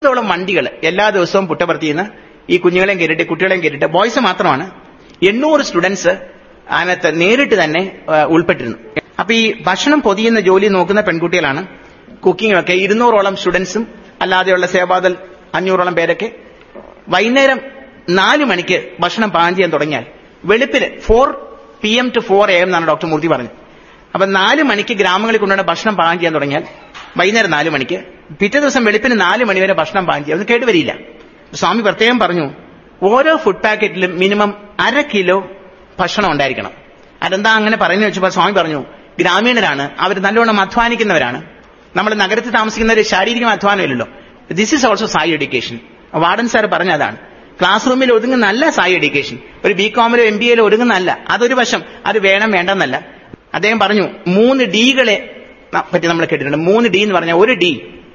ോളം വണ്ടികൾ എല്ലാ ദിവസവും പുട്ടപർത്തിയിൽ നിന്ന് ഈ കുഞ്ഞുങ്ങളെയും കയറിയിട്ട് കുട്ടികളെയും കയറിയിട്ട് ബോയ്സ് മാത്രമാണ് എണ്ണൂറ് സ്റ്റുഡൻസ് അതിനകത്ത് നേരിട്ട് തന്നെ ആ, ഉൾപ്പെട്ടിരുന്നു അപ്പൊ ഈ ഭക്ഷണം പൊതിയുന്ന ജോലി നോക്കുന്ന പെൺകുട്ടികളാണ് കുക്കിംഗ് ഒക്കെ ഇരുന്നൂറോളം സ്റ്റുഡൻസും അല്ലാതെയുള്ള സേവാദൽ അഞ്ഞൂറോളം പേരൊക്കെ വൈകുന്നേരം നാല് മണിക്ക് ഭക്ഷണം പാകം ചെയ്യാൻ തുടങ്ങിയാൽ വെളുപ്പിന് four P M to four A M എന്നാണ് ഡോക്ടർ മൂർത്തി പറഞ്ഞത് അപ്പൊ നാല് മണിക്ക് ഗ്രാമങ്ങളിൽ കൊണ്ടുവന്ന ഭക്ഷണം പാകം ചെയ്യാൻ തുടങ്ങിയാൽ വൈകുന്നേരം നാല് മണിക്ക് പിറ്റേ ദിവസം വെളുപ്പിന് നാല് മണി വരെ ഭക്ഷണം പാകം ചെയ്യാം അത് കേടുവരില്ല സ്വാമി പ്രത്യേകം പറഞ്ഞു ഓരോ ഫുഡ് പാക്കറ്റിലും മിനിമം അര കിലോ ഭക്ഷണം ഉണ്ടായിരിക്കണം അതെന്താ അങ്ങനെ പറയുന്നത് വെച്ചപ്പോൾ സ്വാമി പറഞ്ഞു ഗ്രാമീണരാണ് അവർ നല്ലോണം അധ്വാനിക്കുന്നവരാണ് നമ്മൾ നഗരത്തിൽ താമസിക്കുന്നവർ ശാരീരിക അധ്വാനമില്ലല്ലോ this is also Sai education warden sir പറഞ്ഞതാണ് ക്ലാസ് റൂമിൽ ഒതുങ്ങുന്ന നല്ല സായി എഡ്യൂക്കേഷൻ ഒരു ബി കോമിലോ എം ബി എയിലോ ഒതുങ്ങുന്നല്ല അതൊരു വശം അത് വേണം വേണ്ടെന്നല്ല അദ്ദേഹം പറഞ്ഞു മൂന്ന് ഡികളെ ന- പറ്റി നമ്മൾ കേട്ടിട്ടുണ്ട് മൂന്ന് ഡി എന്ന് പറഞ്ഞാൽ ഒരു ഡി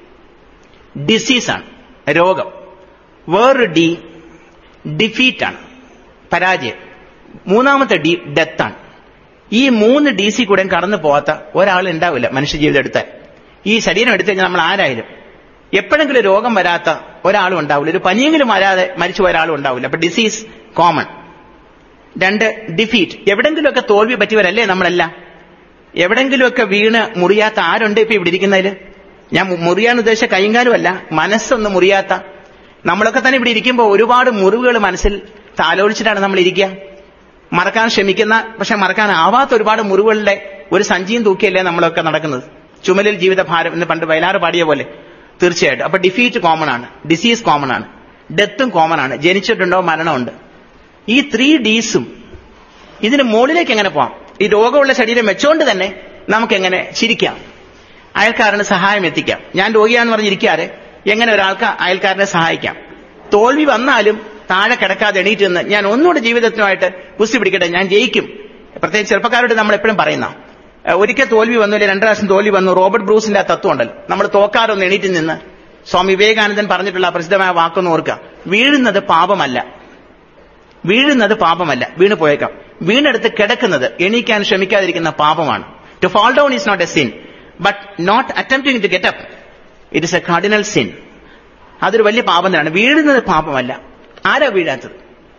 ഡിസീസാണ് രോഗം വേറൊരു ഡി ഡിഫീറ്റാണ് പരാജയം മൂന്നാമത്തെ ഡി ഡെത്താണ് ഈ മൂന്ന് ഡി സി കൂടെ കടന്നു പോകാത്ത ഒരാൾ ഉണ്ടാവില്ല മനുഷ്യ ജീവിതം എടുത്താൽ ഈ ശരീരം എടുത്തു കഴിഞ്ഞാൽ നമ്മൾ ആരായാലും എപ്പോഴെങ്കിലും രോഗം വരാത്ത ഒരാളും ഉണ്ടാവില്ല ഒരു പനിയെങ്കിലും വരാതെ മരിച്ചു പോയ ഒരാളും ഉണ്ടാവില്ല അപ്പൊ ഡിസീസ് കോമൺ രണ്ട് ഡിഫീറ്റ് എവിടെങ്കിലുമൊക്കെ തോൽവി പറ്റിയവരല്ലേ നമ്മളെല്ലാം എവിടെങ്കിലുമൊക്കെ വീണ് മുറിയാത്ത ആരുണ്ട് ഇപ്പൊ ഇവിടെ ഇരിക്കുന്നതിൽ ഞാൻ മു- മുറിയാൻ ഉദ്ദേശിച്ച കൈകാലുമല്ല മനസ്സൊന്ന് മുറിയാത്ത നമ്മളൊക്കെ തന്നെ ഇവിടെ ഇരിക്കുമ്പോൾ ഒരുപാട് മുറിവുകൾ മനസ്സിൽ താലോലിച്ചിട്ടാണ് നമ്മൾ ഇരിക്കുക മറക്കാൻ ശ്രമിക്കുന്ന പക്ഷെ മറക്കാനാവാത്ത ഒരുപാട് മുറിവുകളുടെ ഒരു സഞ്ചിയും തൂക്കിയല്ലേ നമ്മളൊക്കെ നടക്കുന്നത് ചുമലിൽ ജീവിതഭാരം എന്ന് പണ്ട് വയലാറ് പാടിയ പോലെ തീർച്ചയായിട്ടും അപ്പൊ ഡിഫീറ്റ് കോമൺ ആണ് ഡിസീസ് കോമൺ ആണ് ഡെത്തും കോമൺ ആണ് ജനിച്ചിട്ടുണ്ടോ മരണമുണ്ട് ഈ ത്രീ ഡീസും ഇതിന് മുകളിലേക്ക് എങ്ങനെ പോവാം ഈ രോഗമുള്ള ശരീരം വെച്ചോണ്ട് തന്നെ നമുക്ക് എങ്ങനെ ചിരിക്കാം അയൽക്കാരന് സഹായം എത്തിക്കാം ഞാൻ രോഗിയാന്ന് പറഞ്ഞിരിക്കാതെ എങ്ങനെ ഒരാൾക്ക് അയൽക്കാരനെ സഹായിക്കാം തോൽവി വന്നാലും താഴെ കിടക്കാതെ എണീറ്റ് നിന്ന് ഞാൻ ഒന്നുകൂടെ ജീവിതത്തിനുമായിട്ട് കുസ്തി പിടിക്കട്ടെ ഞാൻ ജയിക്കും പ്രത്യേകിച്ച് ചെറുപ്പക്കാരോട് നമ്മൾ എപ്പോഴും പറയുന്ന ഏഹ് ഒരിക്കൽ തോൽവി വന്നു അല്ലെങ്കിൽ രണ്ടു പ്രാവശ്യം തോൽവി വന്നു റോബർട്ട് ബ്രൂസിന്റെ ആ തത്വം ഉണ്ടല്ലോ നമ്മൾ തോക്കാതെ ഒന്ന് എണീറ്റ് നിന്ന് സ്വാമി വിവേകാനന്ദൻ പറഞ്ഞിട്ടുള്ള ആ പ്രസിദ്ധമായ വാക്കൊന്ന് ഓർക്കുക വീഴുന്നത് പാപമല്ല വീഴുന്നത് പാപമല്ല വീണ് പോയേക്കാം വീണെടുത്ത് കിടക്കുന്നത് എണീക്കാൻ ശ്രമിക്കാതിരിക്കുന്ന പാപമാണ് to fall down is not a sin but not attempting to get up it is a cardinal sin അതൊരു വലിയ പാപം തന്നെയാണ് വീഴുന്നത് പാപമല്ല ആരാ വീഴാത്തത്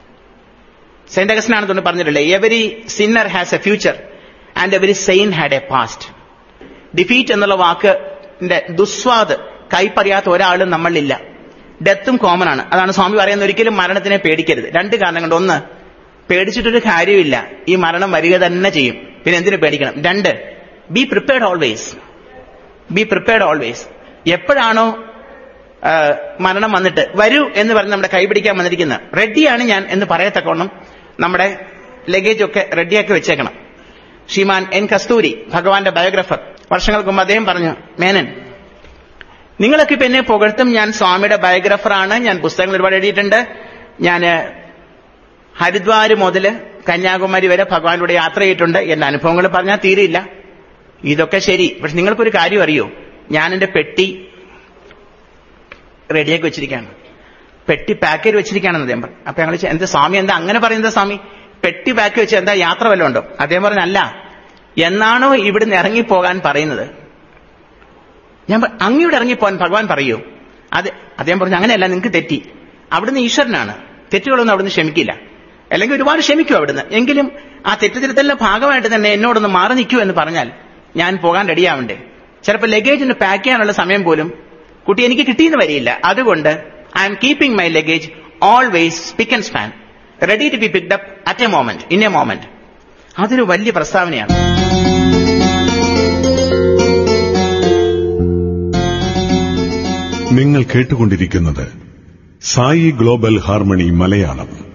സെന്റ് അഗസ്റ്റിനാണ് തോന്നുന്നു പറഞ്ഞിട്ടില്ലേ every sinner has a future and every saint had a past defeat എന്നുള്ള വാക്കിന്റെ ദുസ്വാദ് കൈപ്പറിയാത്ത ഒരാളും നമ്മളിലില്ല ഡെത്തും കോമൺ ആണ് അതാണ് സ്വാമി പറയുന്നത് ഒരിക്കലും മരണത്തിനെ പേടിക്കരുത് രണ്ട് കാരണം കൊണ്ട് ഒന്ന് പേടിച്ചിട്ടൊരു കാര്യമില്ല ഈ മരണം വരിക തന്നെ ചെയ്യും പിന്നെ എന്തിനു പേടിക്കണം രണ്ട് be prepared always be prepared always എപ്പോഴാണോ ആ, മരണം വന്നിട്ട് വരൂ എന്ന് പറഞ്ഞ് നമ്മുടെ കൈ പിടിക്കാൻ വന്നിരിക്കുന്നത് റെഡിയാണ് ഞാൻ എന്ന് പറയത്തക്കോണം നമ്മുടെ ലഗേജ് ഒക്കെ റെഡിയാക്കി വെച്ചേക്കണം ശ്രീമാൻ എൻ കസ്തൂരി ഭഗവാന്റെ ബയോഗ്രഫർ വർഷങ്ങൾക്ക് മുമ്പ് അദ്ദേഹം പറഞ്ഞു മേനൻ നിങ്ങളൊക്കെ ഇപ്പൊ എന്നെ പുകഴ്ത്തും ഞാൻ സ്വാമിയുടെ ബയോഗ്രഫറാണ് ഞാൻ പുസ്തകങ്ങൾ ഒരുപാട് എഴുതിയിട്ടുണ്ട് ഞാൻ ഹരിദ്വാർ മുതൽ കന്യാകുമാരി വരെ ഭഗവാനിലൂടെ യാത്ര ചെയ്തിട്ടുണ്ട് എന്റെ അനുഭവങ്ങൾ പറഞ്ഞാൽ തീരെയില്ല ഇതൊക്കെ ശരി പക്ഷെ നിങ്ങൾക്കൊരു കാര്യം അറിയോ ഞാൻ എന്റെ പെട്ടി റെഡിയാക്കി വെച്ചിരിക്കുകയാണ് പെട്ടി പാക്ക് ചെയ്ത് വെച്ചിരിക്കുകയാണെന്ന് അദ്ദേഹം പറഞ്ഞു അപ്പൊ ഞങ്ങൾ എന്താ സ്വാമി എന്താ അങ്ങനെ പറയുന്നത് സ്വാമി പെട്ടി പാക്ക് വെച്ച് എന്താ യാത്ര വല്ലതും ഉണ്ടോ അദ്ദേഹം പറഞ്ഞു അല്ല എന്നാണോ ഇവിടുന്ന് ഇറങ്ങിപ്പോകാൻ പറയുന്നത് ഞാൻ പ- അങ്ങോട്ട് ഇറങ്ങിപ്പോകാൻ ഭഗവാൻ പറയൂ അത് അദ്ദേഹം പറഞ്ഞു അങ്ങനെയല്ല നിങ്ങൾക്ക് തെറ്റി അവിടുന്ന് ഈശ്വരനാണ് തെറ്റുകളൊന്നും അവിടുന്ന് ക്ഷമിക്കില്ല അല്ലെങ്കിൽ ഒരുപാട് ക്ഷമിക്കും അവിടുന്ന് എങ്കിലും ആ തെറ്റുതിരുത്തലിന്റെ ഭാഗമായിട്ട് തന്നെ എന്നോടൊന്ന് മാറി നിൽക്കൂ എന്ന് പറഞ്ഞാൽ ഞാൻ പോകാൻ റെഡിയാവണ്ടേ ചിലപ്പോൾ ലഗേജിന് പാക്ക് ചെയ്യാനുള്ള സമയം പോലും കുട്ടി എനിക്ക് കിട്ടിയെന്ന് വരിയില്ല അതുകൊണ്ട് I am keeping my luggage always pick and span ready to be picked up at a moment in a moment അതൊരു വലിയ പ്രസ്താവനയാണ് നിങ്ങൾ കേട്ടുകൊണ്ടിരിക്കുന്നത് സായി ഗ്ലോബൽ ഹാർമണി മലയാളം